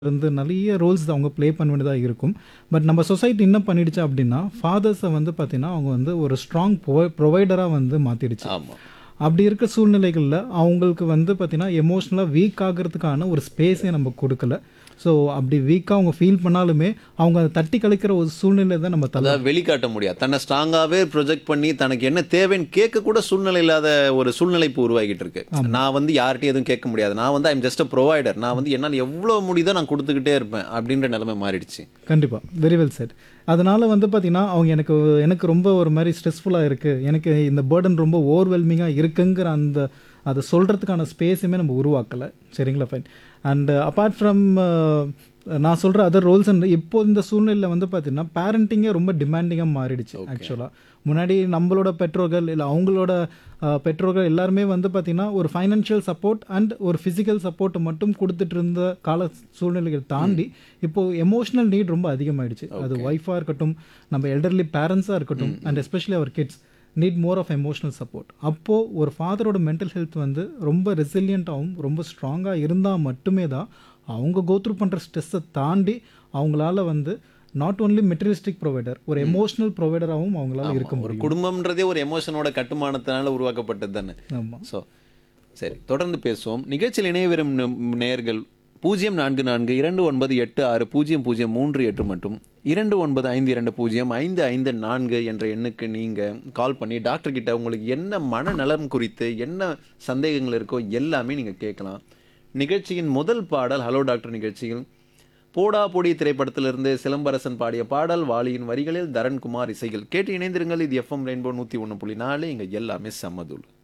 இருந்து நிறைய ரோல்ஸ் அவங்க ப்ளே பண்ண வேண்டியதா இருக்கும். பட் நம்ம சொசைட்டி என்ன பண்ணிடுச்சு அப்படின்னா, ஃபாதர்ஸ வந்து பார்த்தீங்கன்னா, அவங்க வந்து ஒரு ஸ்ட்ராங் ப்ரொவை ப்ரொவைடரா வந்து மாத்திடுச்சு. ஆமா. அப்படி இருக்க சூழ்நிலைகள்ல அவங்களுக்கு வந்து பார்த்தீங்கன்னா, எமோஷனலா வீக் ஆகுறதுக்கான ஒரு ஸ்பேஸே நம்ம குடுக்கல. ஸோ அப்படி வீக்கா அவங்க ஃபீல் பண்ணாலுமே, அவங்க அத தட்டி கழிக்கிற ஒரு சூழ்நிலை தான் நம்ம தள்ள அதாவது வெளிக்காட்ட முடியாது. தன்னை ஸ்ட்ராங்காவே ப்ரொஜெக்ட் பண்ணி தனக்கு என்ன தேவைன்னு கேட்க கூட சூழ்நிலை இல்லாத ஒரு சூழ்நிலை இப்போ உருவாகிட்டு இருக்கு. நான் வந்து யார்ட்டயும் எதுவும் கேட்க முடியாது. நான் வந்து ஐ அம் ஜஸ்ட் அ ப்ரொவைடர். நான் வந்து என்னால எவ்வளோ முடியுதோ நான் குடுத்துக்கிட்டே இருப்பேன். அப்படின்ற நிலைமை மாறிடுச்சு. கண்டிப்பா. Very well said. அதனால வந்து பார்த்தீங்கன்னா, அவங்க எனக்கு எனக்கு ரொம்ப ஒரு மாரி ஸ்ட்ரெஸ்ஃபுல்லா இருக்கு. எனக்கு இந்த பர்டன் ரொம்ப ஓவர்வெல்மிங்கா இருக்குங்கிற அந்த அத சொல்றதுக்கான ஸ்பேஸுமே நம்ம உருவாக்கல. சரிங்களா? ஃபைன். அண்ட் அபார்ட் ஃப்ரம் நான் சொல்ற அதர் ரோல்ஸ் அண்ட் இப்போ இந்த சூழ்நிலையில வந்து பார்த்தீங்கன்னா, பேரண்டிங்கே ரொம்ப டிமாண்டிங்கா மாறிடுச்சு ஆக்சுவலா. முன்னாடி நம்மளோட பெற்றோர்கள், இல்ல அவங்களோட அ பெற்றோர்கள் எல்லாருமே வந்து பார்த்தீங்கன்னா, ஒரு ஃபைனான்ஷியல் சப்போர்ட் அண்ட் ஒரு ஃபிசிக்கல் சப்போர்ட் மட்டும் குடுத்துட்டு இருந்த கால சூழ்நிலைகள் தாண்டி, இப்போ எமோஷனல் நீட் ரொம்ப அதிகமாயிடுச்சு. அது ஒய்ஃபா இருக்கட்டும், நம்ம எல்டர்லி பேரண்ட்ஸா இருக்கட்டும் and especially our kids need more of emotional support. அப்போ ஒரு ஃபாதரோட மென்டல் ஹெல்த் வந்து ரொம்ப ரெசிலியன்ட்டாவும், ரொம்ப ஸ்ட்ராங்கா இருந்தா மட்டுமே தான், அவங்க கோ த்ரூ பண்ற ஸ்ட்ரெஸ்ஸ தாண்டி அவங்களால வந்து நாட் ஒன்லி மெட்டீரியலிஸ்டிக் ப்ரொவைடர், ஒரு எமோஷனல் ப்ரொவைடராவும் அவங்களால இருக்க ஒரு முடியும். குடும்பம்ன்றதே ஒரு எமோஷனோட கட்டுமானத்தினால உருவாக்கப்பட்டது தானே. ஆமா. ஸோ சரி தொடர்ந்து பேசுவோம். நிகழ்ச்சியில் இணைய விரும் நேயர்கள் பூஜ்ஜியம் நான்கு நான்கு இரண்டு ஒன்பது எட்டு ஆறு பூஜ்ஜியம் பூஜ்ஜியம் மூன்று எட்டு மற்றும் இரண்டு ஒன்பது ஐந்து இரண்டு பூஜ்ஜியம் ஐந்து ஐந்து நான்கு என்ற எண்ணுக்கு நீங்கள் கால் பண்ணி டாக்டர் கிட்ட உங்களுக்கு என்ன மனநலம் குறித்து என்ன சந்தேகங்கள் இருக்கோ எல்லாமே நீங்கள் கேட்கலாம். நிகழ்ச்சியின் முதல் பாடல் ஹலோ டாக்டர் நிகழ்ச்சியில் போடா பொடி திரைப்படத்திலிருந்து சிலம்பரசன் பாடிய பாடல் வாலியின் வரிகளில் தரண்குமார் இசையில் கேட்டு இணைந்திருங்கள் இது எஃப்எம் ரெயின்போ நூற்றி ஒன்று புள்ளி நாலு இங்கே எல்லாமே சம்மதுள்